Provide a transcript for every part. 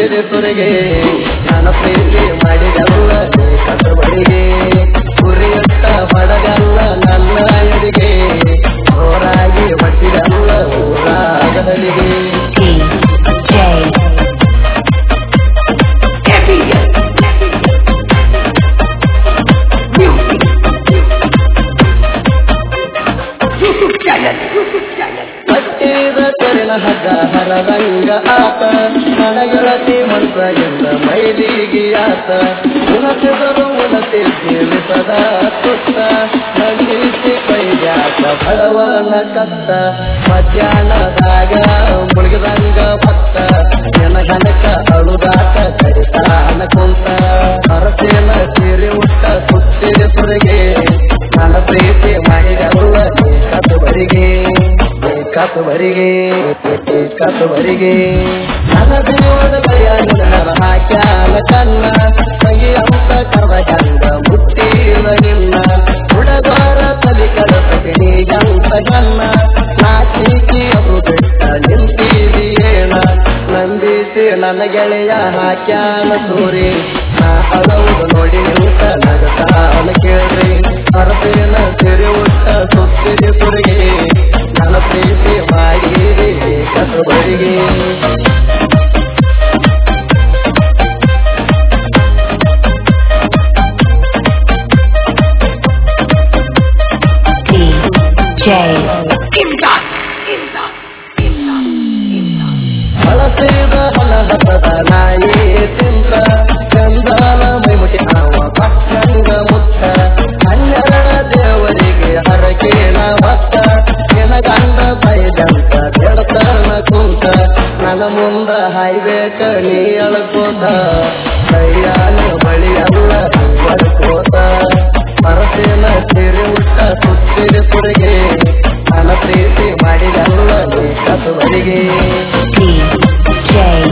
ಸುತ್ತಿದೆ ಸುರಿಗೆ ನನ್ನ ಪ್ರೀತಿ ಮಾಡಿದಲ್ಲ ಕಸಬರಿಗೆ ಗುರಿಯತ್ತ ಬಡಗಲ್ಲ ನನ್ನ ಎಡೆಗೆ ಹೋರಾಗಿ ಬಟ್ಟಿದಲ್ಲ ಊರಾಗಲಿಗೆ DJ ಕಟ್ಟಿದ ತೆರಳ ಹಗ್ಗ ಹರರಂಗ ಆತ ನನಗೆಳತಿ ಮನಸ್ಸಾಗಿಂದ ಮೈಲಿಗೆ ಆತ ಉಣತಿದರು ಉಣತಿ ಜೀವಿಸದ ತುತ್ತ ನಂದಿಸಿ ಕೈಗಾತ ಬಡವನ ಕತ್ತ ಮಧ್ಯಾಹ್ನದಾಗ ಮುಳುಗಿದಂಗ ಭತ್ತ ಜನಗನಕ ಅಳುದಾಟ ಕಡಿತಾನ ಕುಂತ ಅರಸೇನ ಸೀರೆ ಉಟ್ಟ ಸುತ್ತಿದ ಸುರಿಗೆ ನನ್ನ ಪ್ರೀತಿ ಮಾಡಿದಲ್ಲ ಕಸುಬರಿಗೆ ಕಸುಬರಿಗೆ ಕಸುಬರಿಗೆ ನನ್ನ ದೇವದ ಕೈಯಾಗ ಹಾಕ್ಯಾನ ಕನ್ನ ತಂಗಿ ಅಂತ ಕರ್ದ ಗಂಗ ಮುಟ್ಟಿದ ನಿನ್ನ ಹುಡುಗಾರ ತಲೆ ಕಡಪಟಿ ಅಂತ ಗನ್ನ ನಾಚಿಕಿ ಅವರು ಬಿಟ್ಟ ನಿಂತಿದೀಯೇನ ನಂದಿಸಿ ನನ್ನ ಗೆಳೆಯ ಹಾಕ್ಯಾನ ಸೂರಿ ನಾ ಅಳವುದು ನೋಡಿ ನಿಂತ ನಗತಾನ ಕೇಳ್ರಿ ಅರಸೇನ ಸಿರಿ ಉಟ್ಟ ಸುತ್ತಿದೆ ಸುರಿಗೆ ನನ್ನ ಪ್ರೀತಿ ಮಾಡಿರಿ ಕಸಬರಿಗೆ DJ ಬಳಸಿದ ಹೊಲಹಸದ ನಾಯಿ ತಿಂತ ಗಂಧಾಲ ಮೈಮುಟಿ ಆವ ಪಕ್ಕಂಗ ಮುತ್ತ ಹನ್ನೆರಡ ದೇವರಿಗೆ ಹರಕೇನ ಭಕ್ತ ನಿನ ಗಂಡ ಬೈದಂತ ಬೆಳತನ ಕುಂತ ನನ್ನ ಮುಂದ ಹಾಯ್ಬೇಕ ನೀ ಅಳ್ಕೋತ ಕೈಯಾನ ಬಳಿಯಲ್ಲ ಬಡ್ಕೋತ ಪರಸೇನ ಸಿರಿ ಉಟ್ಟ ಸುತ್ತಿದ ಸುರಿಗೆ ನನ್ನ ಪ್ರೀತಿ ಮಾಡಿದಲ್ಲ ನೀ ಕಸುವರಿಗೆ DJ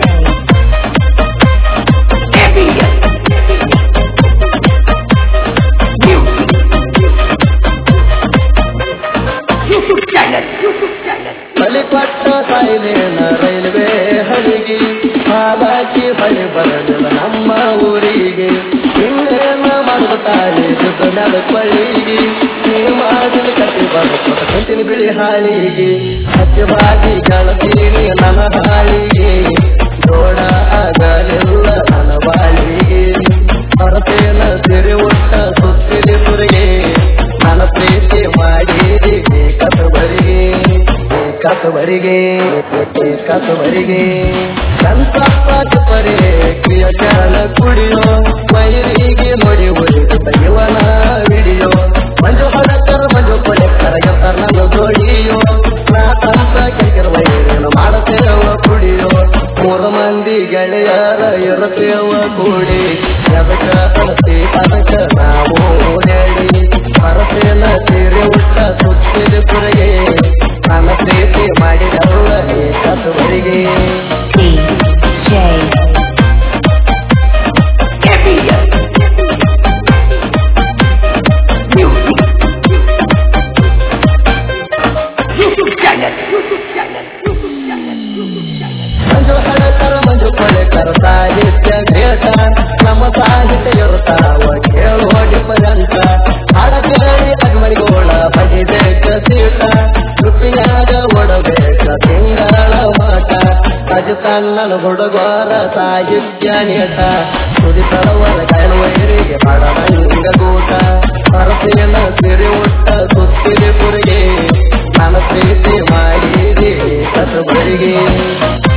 ಬಲಿಪಟ್ಟ ಸಾಯಿಲೇನ ರೈಲ್ವೆ ಹಳಿಗೆ ಹಾಲಾಕಿ ಹೊಳಿ ಬರಲಿಲ್ಲ ನಮ್ಮ ಊರಿಗೆ ಹಿಂಗೇನ ಮಾಡುತ್ತಾರೆ ದುಡ್ಡು ಕೊಳ್ಳಿಗೆ ನೀ ಮಾಡಿದ ಕಟ್ಟಿ ಬರುತ್ತ ಕಂತಿನ ಬಿಳಿ ಹಾಳಿಗೆ ಹಚ್ಚಿ ಬಾಗಿ ಗಳತೀನಿ ನನ್ನ ಹಾಳಿಗೆ ಜೋಡ ಆಗಲಿಲ್ಲ ನನ್ನ ಬಾಳಿಗೆ ಹೊರತೇನ ಸಿರಿ ಉಟ್ಟ ಸುತ್ತಿದೆ ಸುರಿಗೆ ನನ್ನ ಪ್ರೀತಿ ಮಾಡಿದಿ ಕಸಬರಿಗೆ ಕಸಬರಿಗೆ ಕಸಬರಿಗೆ ಸಂತಪ್ಪ ಪರಿ ಕ್ರಿಯಚಾರ ಕುಡಿಯೋ ವೈರಿಗೆ ನೋಡಿ ಉಳಿದ ಇವನ ವಿಡಿಯೋ ಮಂಜು ಹೊಡಕರ ಮಂಜು ಕೊಲೆಕ್ಕರ ಎತ್ತರ ನನ್ನ ಜೋಡಿಯೋ ನಾ ತಂತ ಕಿರಿಕಿರ ವೈರಿನ ಮಾಡತೇವ ಕುಡಿಯೋ ಮೂರು ಮಂದಿ ಗೆಳೆಯರ ಇರತೇವ ಕೂಡಿ ಎದಕ ಅಳತಿ ಅದಕ್ಕ ನಾವು ಹೇಳಿ ಪರಸೇನ ಸೀರೆ ಉಟ್ಟ ಸುತ್ತಿದ ಪುರಗೆ ನನ್ನ ಪ್ರೀತಿ ಮಾಡಿದಲ್ಲ ಕಸುವರಿಗೆ DJ ಮಂಜು ಹಳಕರ ಮಂಜು ಕೊಳೆಕರ ಸಾಹಿತ್ಯ ಗ್ರೇಟ ನಮ್ಮ ಸಾಹಿತ್ಯ ಇರುತ್ತಾವ ಕೇಳು ಡಿಫರೆಂಟ್ ಹಾಡ ಕೇಳಿ ಅಗ್ಮಡಿಗೋಳ ಬಡಿಬೇಕ ಸೀಟ ಕೃಪಿಯಾಗ ಒಡಬೇಕ ತಿಂಗಳ ಮಾಟ ರಾಜಸ್ಥಾನ ಹುಡುಗರ ಸಾಹಿತ್ಯ ನೇಟ ಸುದಿ ತಳವರ ಗಾಯನ ವೈರಿಗೆ ಬಡವಂಗ ಗೂಟ ಪರಸೇನ ಸಿರಿ ಉಟ್ಟ ಸುತ್ತಿದೆ ಪುರಿಗೆ ನನ್ನ ಪ್ರೀತಿ ಮಾಡಿದೆ ಕಸಬರಿಗೆ